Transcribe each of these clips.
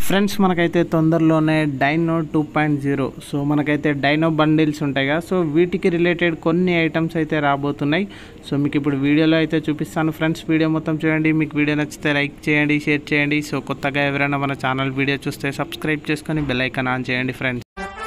friends మనకైతే తొందరలోనే dino two point zero so మనకైతే డైనో బండిల్స్ ఉంటాయి కదా సో వీటికి రిలేటెడ్ కొన్ని ఐటమ్స్ అయితే రాబోతున్నాయి సో మీకు ఇప్పుడు వీడియోలో అయితే చూపిస్తాను ఫ్రెండ్స్ వీడియో మొత్తం చూడండి మీకు వీడియో నచ్చితే లైక్ చేయండి షేర్ చేయండి సో కొత్తగా ఎవరైనా మన ఛానల్ వీడియో చూస్తే సబ్స్క్రైబ్ చేసుకొని బెల్ ఐకాన్ ఆన్ చేయండి ఫ్రెండ్స్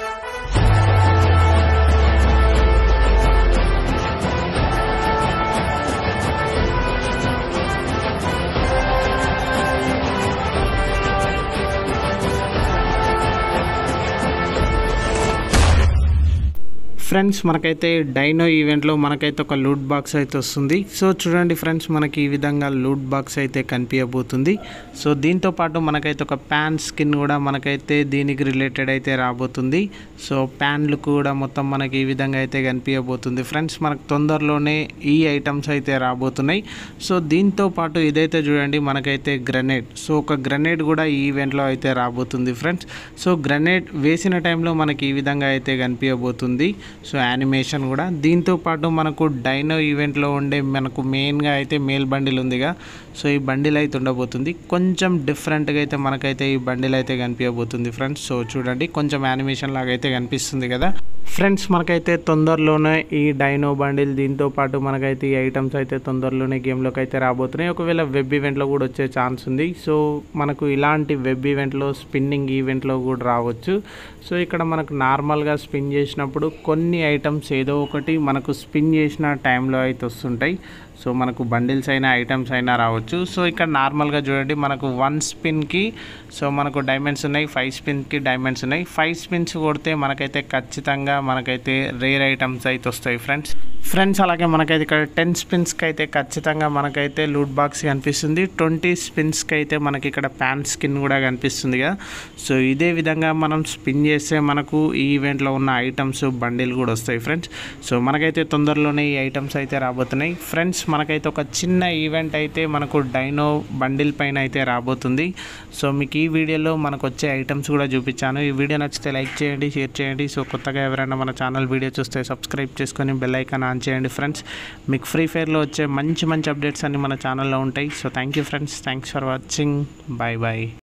ఫ్రెండ్స్ మనకైతే డైనో ఈవెంట్లో మనకైతే ఒక లూట్ బాక్స్ అయితే వస్తుంది సో చూడండి ఫ్రెండ్స్ మనకి ఈ విధంగా లూట్ బాక్స్ అయితే కనిపించబోతుంది సో దీంతో పాటు మనకైతే ఒక ప్యాన్ స్కిన్ కూడా మనకైతే దీనికి రిలేటెడ్ అయితే రాబోతుంది సో ప్యాన్లు కూడా మొత్తం మనకి ఈ విధంగా అయితే కనిపించబోతుంది ఫ్రెండ్స్ మనకు తొందరలోనే ఈ ఐటమ్స్ అయితే రాబోతున్నాయి సో దీంతో పాటు ఇదైతే చూడండి మనకైతే గ్రనేడ్ సో ఒక గ్రనేడ్ కూడా ఈ ఈవెంట్లో అయితే రాబోతుంది ఫ్రెండ్స్ సో గ్రనేడ్ వేసిన టైంలో మనకి ఈ విధంగా అయితే కనిపించబోతుంది సో యానిమేషన్ కూడా దీంతో పాటు మనకు డైనో ఈవెంట్లో ఉండే మనకు మెయిన్గా అయితే మేల్ బండిల్ ఉందిగా సో ఈ బండిల్ అయితే ఉండబోతుంది కొంచెం డిఫరెంట్గా అయితే మనకైతే ఈ బండిల్ అయితే కనిపించబోతుంది ఫ్రెండ్స్ సో చూడండి కొంచెం యానిమేషన్ లాగా అయితే కనిపిస్తుంది కదా ఫ్రెండ్స్ మనకైతే తొందరలోనే ఈ డైనో బండిల్ దీంతో పాటు మనకైతే ఈ ఐటమ్స్ అయితే తొందరలోనే గేమ్లోకి అయితే రాబోతున్నాయి ఒకవేళ వెబ్ ఈవెంట్లో కూడా వచ్చే ఛాన్స్ ఉంది సో మనకు ఇలాంటి వెబ్ ఈవెంట్లో స్పిన్నింగ్ ఈవెంట్లో కూడా రావచ్చు సో ఇక్కడ మనకు నార్మల్గా స్పిన్ చేసినప్పుడు కొన్ని ఐటమ్స్ ఏదో ఒకటి మనకు స్పిన్ చేసిన టైంలో అయితే వస్తుంటాయి సో మనకు బండిల్స్ అయినా ఐటమ్స్ అయినా రావచ్చు సో ఇక్కడ నార్మల్గా చూడండి మనకు వన్ స్పిన్కి సో మనకు డైమండ్స్ ఉన్నాయి ఫైవ్ స్పిన్కి డైమండ్స్ ఉన్నాయి ఫైవ్ స్పిన్స్ కొడితే మనకైతే ఖచ్చితంగా మనకైతే రేర్ ఐటమ్స్ అయితే వస్తాయి ఫ్రెండ్స్ ఫ్రెండ్స్ అలాగే మనకైతే ఇక్కడ టెన్ స్పిన్స్కి అయితే ఖచ్చితంగా మనకైతే లూట్ బాక్స్ కనిపిస్తుంది ట్వంటీ స్పిన్స్కి అయితే మనకి ఇక్కడ ప్యాన్ స్కిన్ కూడా కనిపిస్తుంది కదా సో ఇదే విధంగా మనం స్పిన్ చేస్తే మనకు ఈ ఈవెంట్లో ఉన్న ఐటమ్స్ బండిల్ కూడా వస్తాయి ఫ్రెండ్స్ సో మనకైతే తొందరలోనే ఈ ఐటమ్స్ అయితే రాబోతున్నాయి ఫ్రెండ్స్ మనకైతే ఒక చిన్న ఈవెంట్ అయితే మనకు డైనో బండిల్ పైన అయితే రాబోతుంది సో మీకు ఈ వీడియోలో మనకు వచ్చే ఐటమ్స్ కూడా చూపించాను ఈ వీడియో నచ్చితే లైక్ చేయండి షేర్ చేయండి సో కొత్తగా ఎవరైనా మన ఛానల్ వీడియో చూస్తే సబ్స్క్రైబ్ చేసుకొని బెల్ ఐకాన్ ఆన్ చేయండి ఫ్రెండ్స్ మీకు ఫ్రీ ఫైర్లో వచ్చే మంచి మంచి అప్డేట్స్ అన్ని మన ఛానల్లో ఉంటాయి so thank you friends thanks for watching bye bye